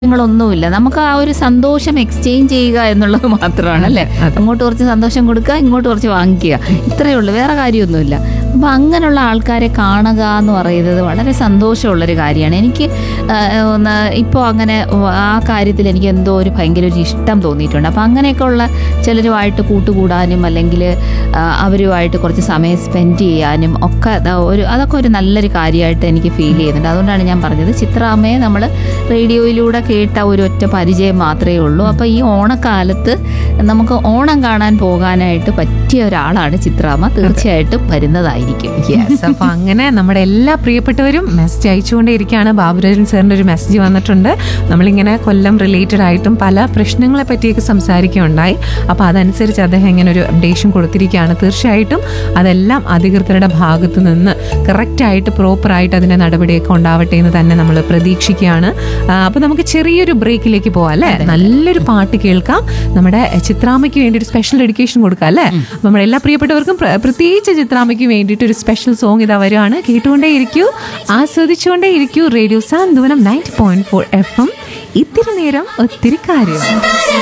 ങ്ങളൊന്നുമില്ല നമുക്ക് ആ ഒരു സന്തോഷം എക്സ്ചേഞ്ച് ചെയ്യുക എന്നുള്ളത് മാത്രമാണ് അല്ലേ അങ്ങോട്ട് കുറച്ച് സന്തോഷം കൊടുക്കുക ഇങ്ങോട്ട് കുറച്ച് വാങ്ങിക്കുക ഇത്രയേ ഉള്ളൂ വേറെ കാര്യമൊന്നുമില്ല അപ്പം അങ്ങനെയുള്ള ആൾക്കാരെ കാണുക എന്ന് പറയുന്നത് വളരെ സന്തോഷമുള്ളൊരു കാര്യമാണ് എനിക്ക് ആ, ഒന്ന് ഇപ്പോൾ അങ്ങനെ ആ കാര്യത്തിൽ എനിക്ക് എന്തോ ഒരു ഭയങ്കര ഒരു ഇഷ്ടം തോന്നിയിട്ടുണ്ട് അപ്പം അങ്ങനെയൊക്കെ ഉള്ള ചിലരുമായിട്ട് കൂട്ടുകൂടാനും അല്ലെങ്കിൽ ആ, അവരുമായിട്ട് കുറച്ച് സമയം സ്പെൻഡ് ചെയ്യാനും ഒക്കെ ദാ ഒരു അതൊക്കെ ഒരു നല്ലൊരു കാര്യമായിട്ട് എനിക്ക് ഫീൽ ചെയ്യുന്നുണ്ട് അതുകൊണ്ടാണ് ഞാൻ പറഞ്ഞത് ചിത്രാമ്മയെ നമ്മൾ റേഡിയോയിലൂടെ കേട്ട ഒരു ഒറ്റ പരിചയം മാത്രമേ ഉള്ളൂ അപ്പോൾ ഈ ഓണക്കാലത്ത് നമുക്ക് ഓണം കാണാൻ പോകാനായിട്ട് പറ്റിയ ഒരാളാണ് ചിത്രാമ്മ തീർച്ചയായിട്ടും വരുന്നതായിരിക്കും യെസ് അപ്പൊ അങ്ങനെ നമ്മുടെ എല്ലാ പ്രിയപ്പെട്ടവരും മെസ്സേജ് അയച്ചുകൊണ്ടേയിരിക്കുകയാണ് ബാബുരാജൻ സാറിന്റെ ഒരു മെസ്സേജ് വന്നിട്ടുണ്ട് നമ്മളിങ്ങനെ കൊല്ലം റിലേറ്റഡ് ആയിട്ടും പല പ്രശ്നങ്ങളെ പറ്റിയൊക്കെ സംസാരിക്കുകയുണ്ടായി അപ്പൊ അതനുസരിച്ച് അദ്ദേഹം ഇങ്ങനെ ഒരു അപ്ഡേഷൻ കൊടുത്തിരിക്കുകയാണ് തീർച്ചയായിട്ടും അതെല്ലാം അധികൃതരുടെ ഭാഗത്ത് നിന്ന് കറക്റ്റ് ആയിട്ട് പ്രോപ്പർ ആയിട്ട് അതിന്റെ നടപടിയൊക്കെ ഉണ്ടാവട്ടെ എന്ന് തന്നെ നമ്മൾ പ്രതീക്ഷിക്കുകയാണ് ആ, അപ്പൊ നമുക്ക് ചെറിയൊരു ബ്രേക്കിലേക്ക് പോവാം അല്ലേ നല്ലൊരു പാട്ട് കേൾക്കാം നമ്മുടെ ചിത്രാമയ്ക്ക് വേണ്ടി ഒരു സ്പെഷ്യൽ ഡെഡിക്കേഷൻ കൊടുക്കാം അല്ലേ അപ്പൊ നമ്മുടെ എല്ലാ പ്രിയപ്പെട്ടവർക്കും പ്ര- പ്രത്യേകിച്ച് ചിത്രാമയ്ക്ക് വേണ്ടിയിട്ട് ഒരു സ്പെഷ്യൽ സോങ് ഇതാ വരുവാണ് കേട്ടുകൊണ്ടേ ഇരിക്കൂ ആസ്വദിച്ചുകൊണ്ടേ ഇരിക്കൂ radio Santhwanam ninety point four F M ഇത്തിരി നേരം ഒത്തിരി കാര്യം